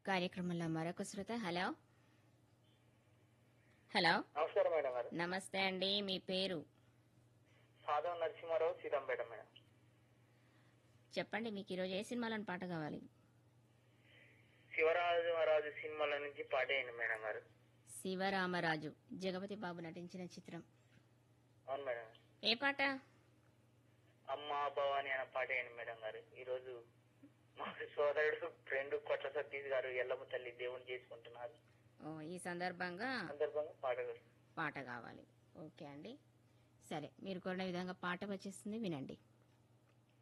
కార్యక్రమంలో మరొక శ్రోత హలో హలో నమస్కారం మేడం గారు నమస్తే అండి మీ పేరు సాధవ నరసింహారావు సీతంపేట మేడం చెప్పండి మీకు ఈరోజు ఏ సినిమాలోని పాట కావాలి శివరాజు మహారాజు సినిమాల నుంచి పాడేయండి మేడం గారు శివరామరాజు జగపతి బాబు నటించిన చిత్రం అవును మేడం ఏ పాట అమ్మ భవాని అనే పాడేయండి మేడం గారు ఈ రోజు మా సోదరుడు ఫ్రెండ్ కొట్ల సతీష్ గారు ఎల్లమ్మ తల్లి దేవుని చేసుకుంటున్నారు ఓ ఈ సందర్భంగా సందర్భంగా పాడగలరు పాట కావాలి ఓకే అండి సరే మీరు కోరిన విధంగా పాట వచ్చేస్తుంది వినండి